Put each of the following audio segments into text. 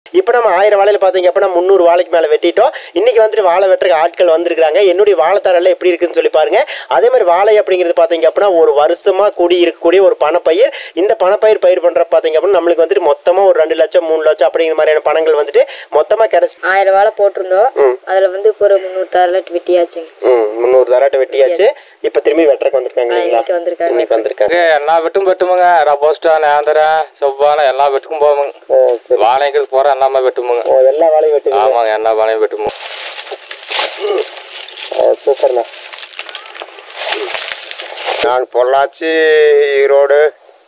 இப்போ நம்ம ஆயிரம் வாழையில பார்த்தீங்க அப்படின்னா முந்நூறு வாழைக்கு மேலே வெட்டிட்டோம் இன்னைக்கு வந்துட்டு வாழை வெட்டுறக்கு ஆட்கள் வந்திருக்காங்க என்னுடைய வாழைத்தாரெல்லாம் எப்படி இருக்குன்னு சொல்லி பாருங்க அதே மாதிரி வாழை அப்படிங்கிறது பார்த்தீங்க அப்படின்னா ஒரு வருஷமா கூடி இருக்கக்கூடிய ஒரு பணப்பயிர் இந்த பணப்பயிர் பயிர் பண்ற பார்த்தீங்க அப்படின்னா நம்மளுக்கு வந்துட்டு மொத்தமா ஒரு ரெண்டு லட்சம் மூணு லட்சம் அப்படிங்கிற மாதிரியான பணங்கள் வந்துட்டு மொத்தமா கிடைச்சி ஆயிரம் வாழை போட்டிருந்தோம் அதுல வந்து இப்போ ஒரு முந்நூத்தாறு லட் வெட்டியாச்சுங்க ம் முந்நூறு தராட்டை வெட்டியாச்சு இப்போ திரும்பி வெட்டுறக்கு வந்திருக்காங்க இல்லைங்களா இன்னைக்கு வந்திருக்காங்க இன்னைக்கு வந்திருக்காங்க இங்க எல்லா வெட்டும் வெட்டுமுங்க ரபோஸ்டா நேந்திரா செவ்வாழை எல்லா வெட்டுக்கும் போவோங்க ஓ சரி வாழைங்கிறது போற எல்லாமே வெட்டுமுங்க ஓ எல்லா வாழையும் வெட்டுங்க ஆமாங்க எல்லா வாழையும் வெட்டுமுங்க சூப்பர்ண்ணா நான் பொள்ளாச்சி ஈரோடு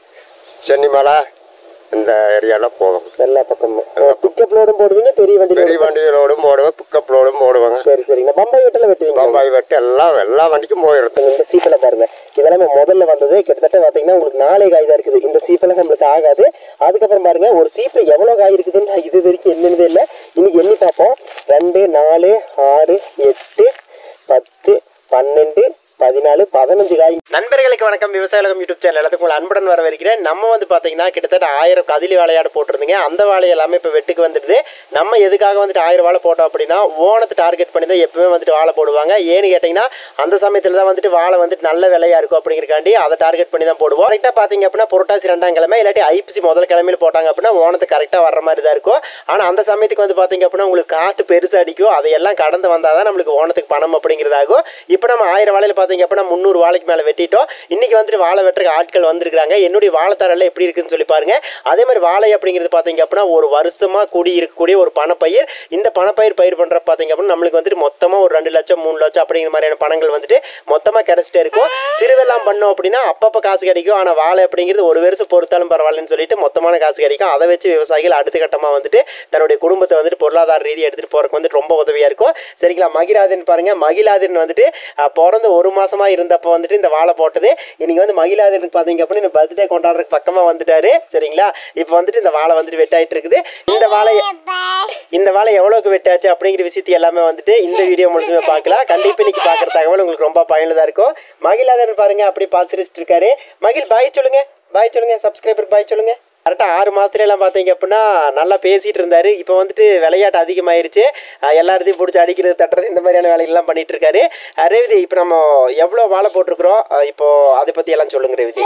சென்னிமலை இந்த ஏரியாலாம் போவோம் எல்லா பக்கமும் பிக்கப் லோடும் போடுவீங்க பெரிய வண்டி பெரிய வண்டிகளோடும் போடுவேன் பிக்கப் லோடும் போடுவாங்க சரி சரிங்க பம்பாய் வெட்டில் வெட்டுவீங்க பம்பாய் வெட்டு எல்லாம் எல்லா வண்டிக்கும் போயிடுது இந்த சீப்பில் பாருங்க இதெல்லாமே முதல்ல வந்தது கிட்டத்தட்ட பார்த்தீங்கன்னா உங்களுக்கு நாலே காய் தான் இருக்குது இந்த சீப்பெல்லாம் நம்மளுக்கு ஆகாது அதுக்கப்புறம் பாருங்க ஒரு சீப்பு எவ்வளோ காய் இருக்குதுன்னு இது வரைக்கும் என்னன்னதே இல்லை இன்னைக்கு எண்ணி பார்ப்போம் ரெண்டு நாலு ஆறு எட்டு பத்து பன்னெண்டு பதினாலு பதினஞ்சு காய் நண்பர்களுக்கு வணக்கம் விவசாயம் யூடியூப் சேனல் எல்லாத்துக்கும் உங்களை அன்புடன் வரவேற்கிறேன் நம்ம வந்து பார்த்தீங்கன்னா கிட்டத்தட்ட ஆயிரம் கதிலி வாழையாடு போட்டிருந்தீங்க அந்த வாழை எல்லாமே இப்போ வெட்டுக்கு வந்துடுது நம்ம எதுக்காக வந்துட்டு ஆயிரம் வாழை போட்டோம் அப்படின்னா ஓணத்தை டார்கெட் பண்ணி தான் எப்பவுமே வந்துட்டு வாழை போடுவாங்க ஏன்னு கேட்டிங்கன்னா அந்த சமயத்தில் தான் வந்துட்டு வாழை வந்துட்டு நல்ல விலையா இருக்கும் அப்படிங்கிறக்காண்டி அதை டார்கெட் பண்ணி தான் போடுவோம் கரெக்டாக பார்த்தீங்க அப்படின்னா புரட்டாசி ரெண்டாம் கிழமை இல்லாட்டி ஐபிசி முதல் கிழமையில போட்டாங்க அப்படின்னா ஓணத்தை கரெக்டாக வர்ற மாதிரி தான் இருக்கும் ஆனால் அந்த சமயத்துக்கு வந்து பார்த்தீங்க அப்படின்னா உங்களுக்கு காற்று பெருசு அடிக்கும் அதையெல்லாம் கடந்து வந்தால் தான் நம்மளுக்கு ஓணத்துக்கு பணம் அப்படிங்கிறதாகும் இப்போ நம்ம ஆயிரம் வாழையில் பார்த்தீங்க அப்படின்னா முந்நூறு வாழைக்கு மேலே வெட்டிட்டோம் இன்னைக்கு வந்துட்டு வாழை வெட்டுறக்கு ஆட்கள் வந்திருக்காங்க என்னுடைய வாழைத்தாரெல்லாம் எப்படி இருக்குன்னு சொல்லி பாருங்க அதே மாதிரி வாழை அப்படிங்கிறது பார்த்தீங்க அப்படின்னா ஒரு வருஷமா கூடி இருக்கக்கூடிய ஒரு பணப்பயிர் இந்த பணப்பயிர் பயிர் பண்ற பார்த்தீங்க அப்படின்னா நம்மளுக்கு வந்துட்டு மொத்தமாக ஒரு ரெண்டு லட்சம் மூணு லட்சம் அப்படிங்கிற மாதிரியான பணங்கள் வந்துட்டு மொத்தமாக கிடைச்சிட்டே இருக்கும் சிறுவெல்லாம் பண்ணோம் அப்படின்னா அப்பப்போ காசு கிடைக்கும் ஆனால் வாழை அப்படிங்கிறது ஒரு வருஷம் பொறுத்தாலும் பரவாயில்லன்னு சொல்லிட்டு மொத்தமான காசு கிடைக்கும் அதை வச்சு விவசாயிகள் அடுத்த கட்டமாக வந்துட்டு தன்னுடைய குடும்பத்தை வந்துட்டு பொருளாதார ரீதி எடுத்துகிட்டு போறதுக்கு வந்துட்டு ரொம்ப உதவியாக இருக்கும் சரிங்களா மகிழாதின் பாருங்க மகிழாதின் வந்துட்டு அஹ், பிறந்த ஒரு மாசமா இருந்தப்போ வந்துட்டு இந்த வாழை போட்டது இன்னைக்கு வந்து மகிழாதினுக்கு பார்த்தீங்க அப்படின்னா பர்த்டே கொண்டாடுறதுக்கு பக்கமாக வந்துட்டாரு சரிங்களா இப்போ வந்துட்டு இந்த வாழை வந்துட்டு வெட்டாயிட்டு இருக்குது இந்த வாழை இந்த வாழை எவ்வளோக்கு வெட்டாச்சு அப்படிங்கிற விஷயத்தை எல்லாமே வந்துட்டு இந்த வீடியோ முழுசுமே பார்க்கலாம் கண்டிப்பாக இன்னைக்கு பார்க்குற தகவல் உங்களுக்கு ரொம்ப பயனுள்ளதாக இருக்கும் மகிழாதன் பாருங்க அப்படி பாசிரிச்சிட்டு இருக்காரு மகிழ் பாய் சொல்லுங்க பாய் சொல்லுங்க சப்ஸ்கிரைபர் பாய் சொல்லுங்க கரெக்டாக ஆறு மாதத்துல எல்லாம் பார்த்தீங்க அப்படின்னா நல்லா பேசிட்டு இருந்தாரு இப்போ வந்துட்டு விளையாட்டு அதிகமாயிருச்சு அஹ் எல்லாத்தையும் பிடிச்சி அடிக்கிறது தட்டுறது இந்த மாதிரியான வேலைகள்லாம் பண்ணிட்டு இருக்காரு அஹ் ரேவதி இப்போ நம்ம எவ்வளோ வாழை போட்டிருக்கிறோம் அஹ் இப்போ அதை பற்றி எல்லாம் சொல்லுங்க ரேவதி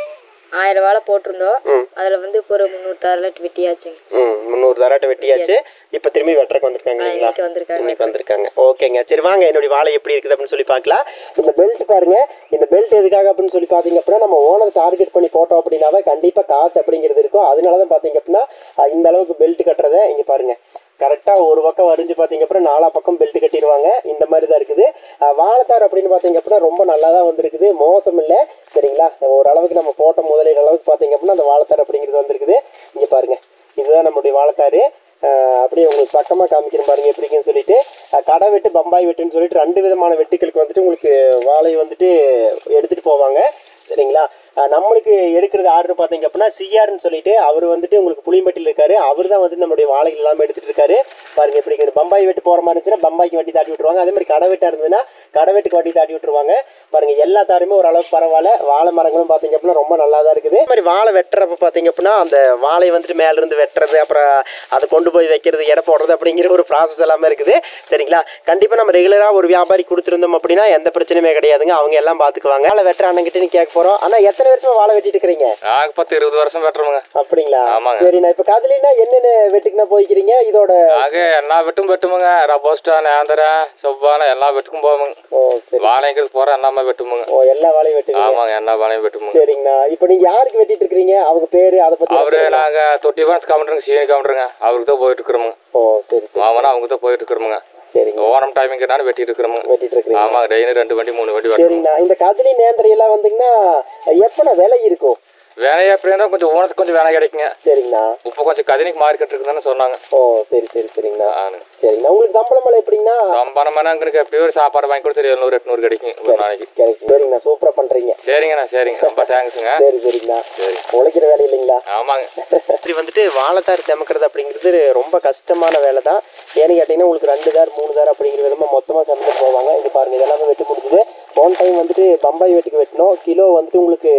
ஆயிரம் வாழை போட்டிருந்தோம் அதுல வந்து இப்போ ஒரு முந்நூத்தாறு லட் வெட்டியாச்சுங்க ம் முந்நூறு தராட்டை வெட்டியாச்சு இப்போ திரும்பி வெட்டுறக்கு வந்திருக்காங்க இல்லைங்களா இன்னைக்கு வந்திருக்காங்க இன்னைக்கு வந்திருக்காங்க ஓகேங்க சரி வாங்க என்னுடைய வாழை எப்படி இருக்குது அப்படின்னு சொல்லி பார்க்கலாம் இந்த பெல்ட் பாருங்க இந்த பெல்ட் எதுக்காக அப்படின்னு சொல்லி பார்த்தீங்க அப்படின்னா நம்ம ஓனரை டார்கெட் பண்ணி போட்டோம் அப்படின்னாவே கண்டிப்பாக காற்று அப்படிங்கிறது இருக்கும் அதனால தான் பார்த்தீங்க அப்படின்னா அஹ், இந்த அளவுக்கு பெல்ட் கட்டுறதை இங்கே பாருங்க கரெக்டாக ஒரு பக்கம் வரைஞ்சு பார்த்தீங்க அப்படின்னா நாலா பக்கம் பெல்ட் கட்டிடுவாங்க இந்த மாதிரி தான் இருக்குது அஹ், வாழைத்தார் அப்படின்னு பார்த்தீங்க அப்படின்னா ரொம்ப நல்லா தான் வந்திருக்குது மோசம் இல்லை சரிங்களா ஓரளவுக்கு நம்ம போட்ட முதலீடு அளவுக்கு பார்த்தீங்க அப்படின்னா அந்த வாழைத்தார் அப்படிங்கிறது வந்திருக்குது இங்கே பாருங்க இதுதான் நம்மளுடைய வாழைத்தாரு அஹ் அப்படியே உங்களுக்கு பக்கமாக காமிக்கிறேன் பாருங்க எப்படி இருக்குன்னு சொல்லிட்டு அஹ் கடை வெட்டு பம்பாய் வெட்டுன்னு சொல்லிட்டு ரெண்டு விதமான வெட்டுக்களுக்கு வந்துட்டு உங்களுக்கு வாழை வந்துட்டு எடுத்துட்டு போவாங்க சரிங்களா அஹ் நம்மளுக்கு எடுக்கிறது ஆர்டர் பார்த்தீங்க அப்படின்னா சிஆர்னு சொல்லிட்டு அவர் வந்துட்டு உங்களுக்கு புளியம்பட்டியில் இருக்காரு அவர் தான் வந்து நம்மளுடைய வாழைகள் எல்லாமே எடுத்துட்டு இருக்காரு பாருங்க எப்படி இருக்குது பம்பாய் வெட்டு போகிற மாதிரி இருந்துச்சுன்னா பம்பாய்க்கு வண்டி தாட்டி விட்டுருவாங்க அதே மாதிரி கடை வெட்டா இருந்ததுன்னா கடை வெட்டுக்கு வண்டி தாட்டி விட்டுருவாங்க பாருங்க எல்லா தாருமே ஓரளவுக்கு பரவாயில்ல வாழை மரங்களும் பார்த்தீங்க அப்படின்னா ரொம்ப நல்லா தான் இருக்குது அதே மாதிரி வாழை வெட்டுறப்ப பார்த்தீங்க அப்படின்னா அந்த வாழை வந்துட்டு மேல இருந்து வெட்டுறது அப்புறம் அதை கொண்டு போய் வைக்கிறது எடை போடுறது அப்படிங்கிற ஒரு ப்ராசஸ் எல்லாமே இருக்குது சரிங்களா கண்டிப்பாக நம்ம ரெகுலராக ஒரு வியாபாரி கொடுத்துருந்தோம் அப்படின்னா எந்த பிரச்சனையுமே கிடையாதுங்க அவங்க எல்லாம் பார்த்துக்குவாங்க வாழை வெட்டுற அண்ணங்கிட்ட நீ கேட்க போகிறோம் ஆனால் எத்தனை வருஷமா வாழை வெட்டிட்டு இருக்கிறீங்க நாங்க பத்து இருபது வருஷம் வெட்டுறோமுங்க அப்படிங்களா ஆமாங்க. சரிண்ணா இப்போ கதிலினா என்னென்ன வெட்டுக்குனா போய்க்கிறீங்க இதோட நாங்க எல்லா வெட்டும் வெட்டுமுங்க ரபோஸ்டா நேந்திரா செவ்வாழை எல்லா வெட்டுக்கும் போவோங்க ஓ சரி வாழைங்கிறது போற எல்லாமே வெட்டுமுங்க ஓ எல்லா வாழையும் வெட்டுங்க ஆமாங்க எல்லா வாழையும் வெட்டுமுங்க சரிங்கண்ணா இப்போ நீங்க யாருக்கு வெட்டிட்டு இருக்கிறீங்க அவங்க பேரு அதை பத்தி அவரு நாங்க தொட்டி வாரத்து கவுண்டருங்க சீனி கவுண்டருங்க அவருக்கு தான் போயிட்டு இருக்கிறோமுங்க ஓ சரி சரி மாமனா அவங்க தான் போயிட்டு இருக்கிறோமுங்க சரிங்க ஓணம் டைமிங்கிறனால வெட்டிட்டு இருக்கிறோமுங்க வெட்டிட்டு இருக்கிறீங்க ஆமாங்க டெய்லி ரெண்டு வண்டி மூணு வண்டி வெட்டணும் சரிங்கண்ணா இந்த கதிலி நேந்திரம் எல்லாம் வந்தீங்கன்னா எப்பண்ணா விலை இருக்கும் வேலையை எப்படி இருந்தால் கொஞ்சம் ஓனத்துக்கு கொஞ்சம் வேலை கிடைக்குங்க சரிங்கண்ணா இப்போ கொஞ்சம் கதினிக்கு மார்க்கெட் இருக்குதுன்னு சொன்னாங்க ஓ சரி சரி சரிங்கண்ணா ஆனுங்க சரிங்கண்ணா உங்களுக்கு சம்பளம் எல்லாம் எப்படிங்கண்ணா சம்பளமான அங்கே எப்படியும் ஒரு சாப்பாடு வாங்கி கொடுத்து எழுநூறு எட்நூறு கிடைக்கும் ஒரு நாளைக்கு கிடைக்கும் சரிங்கண்ணா சூப்பரா பண்றீங்க சரிங்கண்ணா சரிங்க ரொம்ப தேங்க்ஸுங்க சரி சரிங்கண்ணா சரி உழைக்கிற வேலை இல்லைங்களா ஆமாங்க இப்படி வந்துட்டு வாழைத்தார் செமக்கிறது அப்படிங்கிறது ரொம்ப கஷ்டமான வேலை தான் ஏன்னு கேட்டிங்கன்னா உங்களுக்கு ரெண்டு தார் மூணு தார் அப்படிங்கிற விதமாக மொத்தமாக சமைச்சு போவாங்க இது பாருங்க இதெல்லாமே வெட்டி முடிஞ்சுது போன டைம் வந்துட்டு பம்பாய் வெட்டுக்கு வெட்டினோம் கிலோ வந்துட்டு உங்களுக்கு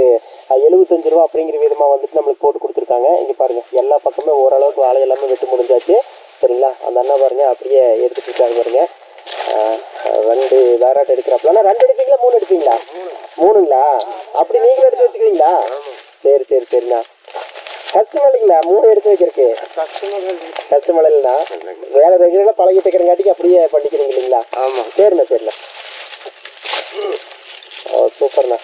எழுபத்தஞ்சு ரூபா அப்படிங்கிற விதமாக வந்துட்டு நம்மளுக்கு போட்டு கொடுத்துருக்காங்க இங்கே பாருங்கள் எல்லா பக்கமே ஓரளவுக்கு வாழை எல்லாமே வெட்டு முடிஞ்சாச்சு சரிங்களா அந்த அண்ணா பாருங்க அப்படியே எடுத்துட்டு இருக்காங்க பாருங்க ஆஹ் ரெண்டு வேறாட்டு எடுக்கிறாப்புல அண்ணா ரெண்டு எடுப்பீங்களா மூணு எடுப்பீங்களா மூணுங்களா அப்படி நீங்களும் எடுத்து வச்சுக்கிறீங்களா சரி சரி சரிண்ணா கஷ்டம் இல்லைங்களா மூணு எடுத்து வைக்கிறதுக்கு கஷ்டம் இல்லைண்ணா வேலை ரெகுலராக பழகிட்டு இருக்கிறங்காட்டிக்கு அப்படியே பண்ணிக்கிறீங்க இல்லைங்களா ஆமாம் சரிண்ணா சரிண்ணா ஓ சூப்பர்ண்ணா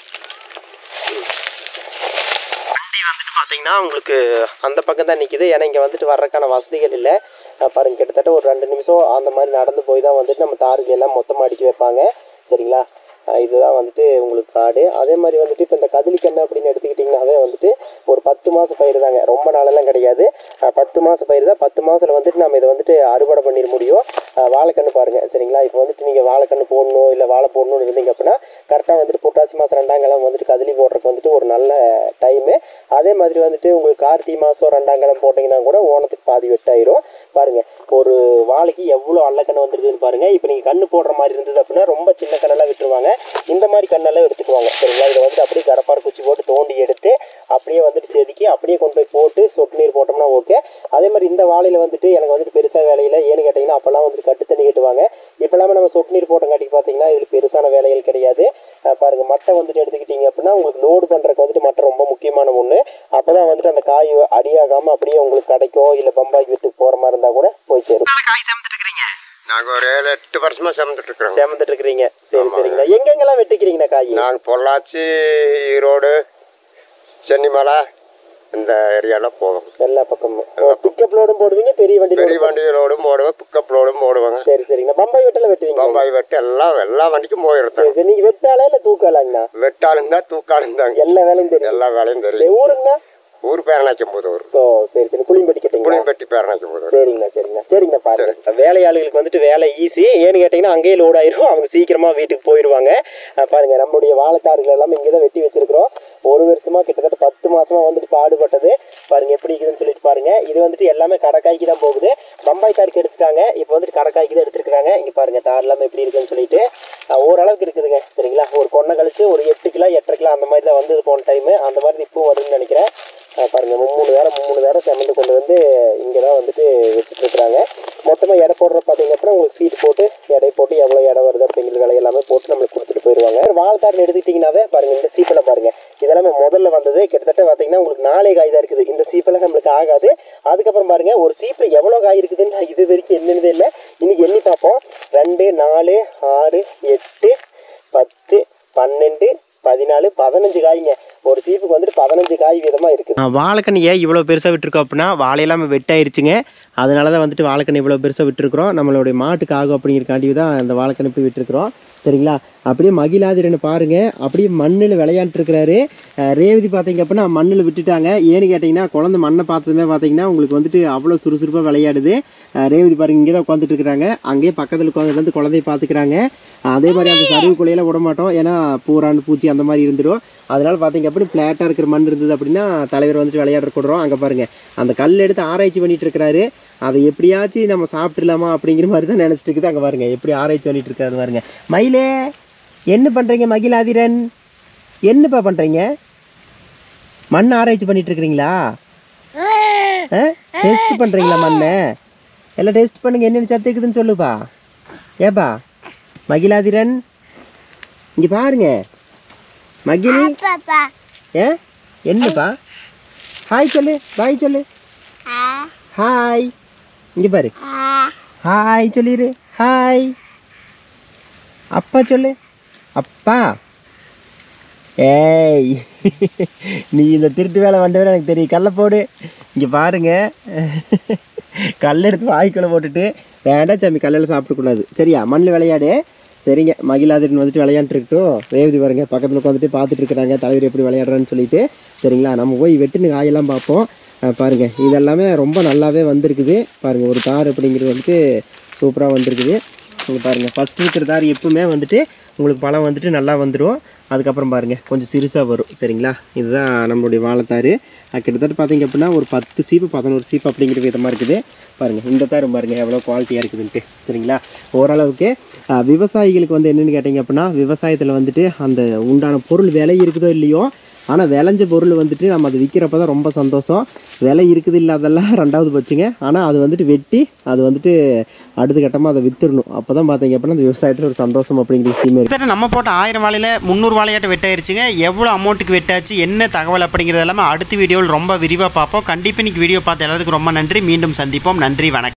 வண்டி வந்துட்டு பார்த்தீங்கன்னா உங்களுக்கு அந்த பக்கம் தான் நிற்கிது ஏன்னா இங்கே வந்துட்டு வர்றதுக்கான வசதிகள் இல்லை அஹ் பாருங்க கிட்டத்தட்ட ஒரு ரெண்டு நிமிஷம் அந்த மாதிரி நடந்து போய் தான் வந்துட்டு நம்ம தார்கள் எல்லாம் மொத்தமாக அடிக்க வைப்பாங்க சரிங்களா அஹ் இதுதான் வந்துட்டு உங்களுக்கு காடு அதே மாதிரி வந்துட்டு இப்போ இந்த கதிலி கண்ணு அப்படின்னு எடுத்துக்கிட்டிங்கனாவே வந்துட்டு ஒரு பத்து மாதம் பயிர் தாங்க ரொம்ப நாளெல்லாம் கிடையாது அஹ் பத்து மாதம் பயிர் தான் பத்து மாதத்தில் வந்துட்டு நம்ம இதை வந்துட்டு அறுவடை பண்ணிட முடியும் அஹ் வாழைக்கண்ணு பாருங்கள் சரிங்களா இப்போ வந்துட்டு நீங்கள் வாழைக்கண்ணு போடணும் இல்லை வாழை போடணும்னு இருந்தீங்க அப்படின்னா கரெக்டாக வந்துட்டு புரட்டாசி மாதம் ரெண்டாம் கிழமை வந்துட்டு கதிலி போடுறதுக்கு வந்துட்டு ஒரு நல்ல டைமு அதே மாதிரி வந்துட்டு உங்களுக்கு கார்த்திகை மாதம் ரெண்டாம் கிழமை போட்டிங்கன்னா கூட ஓணத்துக்கு பாதி வெட்டாயிரும் பாருங்க ஒரு வாழைக்கு எவ்வளோ அல்லக்கண்ணு வந்துருக்குன்னு பாருங்க இப்போ நீங்கள் கண்ணு போடுற மாதிரி இருந்தது அப்படின்னா ரொம்ப சின்ன கண்ணெல்லாம் விட்டுருவாங்க இந்த மாதிரி கண்ணெல்லாம் எடுத்துக்குவாங்க சரிங்களா இதை வந்துட்டு அப்படியே கடப்பார் குச்சி போட்டு தோண்டி எடுத்து அப்படியே வந்துட்டு செதுக்கி அப்படியே கொண்டு போய் போட்டு சொட்டு நீர் போட்டோம்னா ஓகே அதே மாதிரி இந்த வாழையில வந்துட்டு எனக்கு வந்துட்டு பெருசாக வேலையில் ஏன்னு கேட்டிங்கன்னா அப்போல்லாம் வந்துட்டு கட்டு தண்ணி கட்டுவாங்க இப்போ எல்லாமே நம்ம சொட்டு நீர் போட்டங்காட்டி பார்த்தீங்கன்னா இதில் பெருசான வேலைகள் கிடையாது அஹ் பாருங்க மட்டை வந்துட்டு எடுத்துக்கிட்டீங்க அப்படின்னா உங்களுக்கு லோடு பண்ணுறதுக்கு வந்துட்டு மட்டை ரொம்ப முக்கியமான ஒன்று அப்போ தான் வந்துட்டு அந்த காய் அடியாகாமல் அப்படியே உங்களுக்கு கிடைக்கும் இல்லை பம்பாய்க்கு விட்டு போகிற மாதிரி இருந்தால் கூட போய் சேரும் காய் சேர்ந்துட்டு இருக்கிறீங்க நாங்கள் ஒரு ஏழு எட்டு வருஷமாக சமைச்சிட்டு இருக்கிறோம் சேர்ந்துட்டு இருக்கிறீங்க சரி சரிங்கண்ணா எங்கெங்கெல்லாம் வெட்டிக்கிறீங்கண்ணா காய் நாங்கள் பொள்ளாச்சி ஈரோடு சென்னிமலை இந்த ஏரியாலாம் போவோம் எல்லா பக்கமும் பிக்கப் லோடும் போடுவீங்க பெரிய வண்டி பெரிய லோடும் வண்டிகளோடும் போடுவேன் பிக்கப் லோடும் போடுவாங்க சரி சரிங்கண்ணா பம்பாய் வெட்டெல்லாம் வெட்டுவீங்க பம்பாய் வெட்டு எல்லாம் எல்லா வண்டிக்கும் போயிருந்தோம் சரி சரி நீங்கள் வெட்டாளா இல்லை தூக்காளாங்கண்ணா வெட்டாலும் தான் தூக்காலும் தாங்க எல்லா வேலையும் தெரியும் எல்லா வேலையும் சரி, தெரியும் ஊருங்கண்ணா ஊர் பேரனாச்சும் போது ஊர் ஓ சரி சரி புளியம்பட்டி கேட்டீங்களா புளியம்பட்டி பேரனாச்சும் போது சரிங்கண்ணா சரிங்கண்ணா சரிங்கண்ணா பாருங்க வேலையாளுகளுக்கு வந்துட்டு வேலை ஈஸி ஏன்னு கேட்டிங்கன்னா அங்கேயே லோட் ஆயிரும் அவங்க சீக்கிரமா வீட்டுக்கு போயிடுவாங்க அஹ் பாருங்க நம்மளுடைய வாழைத்தார்கள் எல்லாமே இங்கே தான் வெட்டி வச்சிருக்கிறோம் ஒரு வருஷமா கிட்டத்தட்ட பத்து மாசமா வந்துட்டு பாடுபட்டது பாருங்க எப்படி இருக்குதுன்னு சொல்லிட்டு பாருங்க இது வந்துட்டு எல்லாமே கடக்காய்க்கு தான் போகுது பம்பாய் தாருக்கு எடுத்துட்டாங்க இப்போ வந்துட்டு கடக்காய்க்கு தான் எடுத்துருக்காங்க இங்க பாருங்க தார் எல்லாமே எப்படி இருக்குன்னு சொல்லிட்டு அஹ் ஓரளவுக்கு இருக்குதுங்க சரிங்களா ஒரு கொண்டை கழிச்சு ஒரு எட்டு கிலோ எட்டரை கிலோ அந்த மாதிரி தான் வந்தது போன டைம் அந்த மாதிரி இப்போ வருதுன்னு நினைக்கிறேன் அஹ் பாருங்க மும்மூணு நேரம் மும்மூணு நேரம் செமந்து கொண்டு வந்து இங்கே தான் வந்துட்டு வச்சுட்டு இருக்கிறாங்க மொத்தமாக எடை போடுற பார்த்தீங்க அப்படின்னா உங்களுக்கு சீட் போட்டு எடை போட்டு எவ்வளோ எடை வருது அப்படிங்கிற விலை எல்லாமே போட்டு நம்மளுக்கு கொடுத்துட்டு போயிடுவாங்க வாழைத்தாருன்னு எடுத்துக்கிட்டிங்கனாவே பாருங்க இந்த சீப்பில் பாருங்க இதெல்லாமே முதல்ல வந்தது கிட்டத்தட்ட பார்த்தீங்கன்னா உங்களுக்கு நாலே காய் தான் இருக்குது இந்த சீப்பில் நம்மளுக்கு ஆகாது அதுக்கப்புறம் பாருங்க ஒரு சீப்பில் எவ்வளோ காய் இருக்குதுன்னு நான் இது வரைக்கும் என்னதே இல்லை இன்னைக்கு எண்ணி பார்ப்போம் ரெண்டு நாலு ஆறு எட்டு பத்து பன்னெண்டு பதினாலு பதினஞ்சு காய்ங்க ஒரு சீப்புக்கு வந்துட்டு பதினஞ்சு காய் விதமாக இருக்குது வாழைக்கண்ணி ஏன் இவ்வளோ பெருசாக விட்டுருக்கோம் அப்படின்னா வாழையெல்லாம் வெட்டாயிருச்சுங்க அதனால தான் வந்துட்டு வாழைக்கண்ணி இவ்வளோ பெருசாக விட்டுருக்குறோம் நம்மளுடைய மாட்டுக்கு ஆகும் அப்படிங்கிறக்காண்டி தான் அந்த வாழைக்கண்ணி போய் விட்டுருக்குறோம் சரிங்களா அப்படியே மகிழாதிரன்னு பாருங்க அப்படியே மண்ணில் விளையாண்டுருக்கிறாரு ரேவதி பார்த்தீங்க அப்படின்னா மண்ணில் விட்டுட்டாங்க ஏன்னு கேட்டிங்கன்னா குழந்தை மண்ணை பார்த்ததுமே பார்த்தீங்கன்னா உங்களுக்கு வந்துட்டு அவ்வளோ சுறுசுறுப்பாக விளையாடுது அஹ் ரேவதி பாருங்க இங்கே தான் உட்காந்துட்டு இருக்கிறாங்க அங்கேயே பக்கத்தில் உட்காந்துட்டு வந்து குழந்தைய பார்த்துக்கிறாங்க அதே மாதிரி அந்த சரிவுக்குள்ளையெல்லாம் விட மாட்டோம் ஏன்னா பூரான் பூச்சி அந்த மாதிரி இருந்துடும் அதனால பார்த்தீங்க அப்படி ஃப்ளாட்டாக இருக்கிற மண் இருந்தது அப்படின்னா தலைவர் வந்துட்டு விளையாடுற கொடுறோம் அங்கே பாருங்கள் அந்த கல் எடுத்து ஆராய்ச்சி பண்ணிட்டு இருக்கிறாரு அதை எப்படியாச்சும் நம்ம சாப்பிட்டுலாமா அப்படிங்கிற மாதிரி தான் நினச்சிட்டு இருக்குது அங்கே பாருங்க எப்படி ஆராய்ச்சி பண்ணிட்டு இருக்காரு பாருங்க மயிலே என்ன பண்ணுறீங்க மகிழாதிரன் என்னப்பா பண்ணுறீங்க மண் ஆராய்ச்சி பண்ணிட்டு இருக்கிறீங்களா டெஸ்ட் பண்ணுறீங்களா மண்ணை எல்லாம் டெஸ்ட் பண்ணுங்க என்னென்ன சத்து இருக்குதுன்னு சொல்லுப்பா ஏப்பா மகிழாதிரன் இங்கே பாருங்க மகிழ் ஏ என்னப்பா ஹாய் சொல்லு பாய் சொல்லு ஹாய் இங்கே பாரு ஹாய் சொல்லிடு ஹாய் அப்பா சொல்லு அப்பா ஏய் நீ இந்த திருட்டு வேலை வந்தவே எனக்கு தெரியும் கல்லை போடு இங்கே பாருங்க கல் எடுத்து வாய்க்குள்ள போட்டுட்டு வேண்டாம் சாமி கல்லில் சாப்பிடக்கூடாது சரியா மண்ணில் விளையாடு சரிங்க மகிழாதிரன் வந்துட்டு விளையாண்டுருக்கட்டும் ரேவதி பாருங்க பக்கத்தில் உட்காந்துட்டு பார்த்துட்டு இருக்கிறாங்க தலைவர் எப்படி விளையாடுறான்னு சொல்லிட்டு சரிங்களா நம்ம போய் வெட்டுன்னு காயெல்லாம் பார்ப்போம் அஹ் பாருங்க இதெல்லாமே ரொம்ப நல்லாவே வந்திருக்குது பாருங்க ஒரு தார் அப்படிங்கிறது வந்துட்டு சூப்பராக வந்திருக்குது இங்கே பாருங்கள் ஃபஸ்ட் இருக்கிற தார் எப்பவுமே வந்துட்டு உங்களுக்கு பழம் வந்துட்டு நல்லா வந்துடும் அதுக்கப்புறம் பாருங்கள் கொஞ்சம் சிறுசாக வரும் சரிங்களா இதுதான் நம்மளுடைய வாழைத்தார் அது கிட்டத்தட்ட பார்த்தீங்க அப்படின்னா ஒரு பத்து சீப்பு பதினோரு சீப்பு அப்படிங்கிற விதமாக இருக்குது பாருங்கள் இந்த தாரும் பாருங்கள் எவ்வளோ குவாலிட்டியாக இருக்குதுன்ட்டு சரிங்களா ஓரளவுக்கு ஆஹ், விவசாயிகளுக்கு வந்து என்னென்னு கேட்டிங்க அப்படின்னா விவசாயத்தில் வந்துட்டு அந்த உண்டான பொருள் விலை இருக்குதோ இல்லையோ ஆனால் விளைஞ்ச பொருள் வந்துட்டு நம்ம அதை விற்கிறப்ப தான் ரொம்ப சந்தோஷம் விலை இருக்குது இல்லாதெல்லாம் ரெண்டாவது பட்சுங்க ஆனால் அது வந்துட்டு வெட்டி அது வந்துட்டு அடுத்த கட்டமாக அதை வித்துடணும் அப்போ தான் பார்த்தீங்க அப்படின்னா அந்த விவசாயத்தில் ஒரு சந்தோஷம் அப்படிங்கிற விஷயமே இருக்கு கிட்டத்தட்ட நம்ம போட்ட ஆயிரம் வாழையில் முந்நூறு வாழையாட்ட வெட்டாயிருச்சுங்க எவ்வளோ அமௌண்ட்டுக்கு வெட்டாச்சு என்ன தகவல் அப்படிங்கிறது எல்லாமே அடுத்த வீடியோவில் ரொம்ப விரிவாக பார்ப்போம் கண்டிப்பாக இன்னைக்கு வீடியோ பார்த்த எல்லாத்துக்கும் ரொம்ப நன்றி மீண்டும் சந்திப்போம் நன்றி வணக்கம்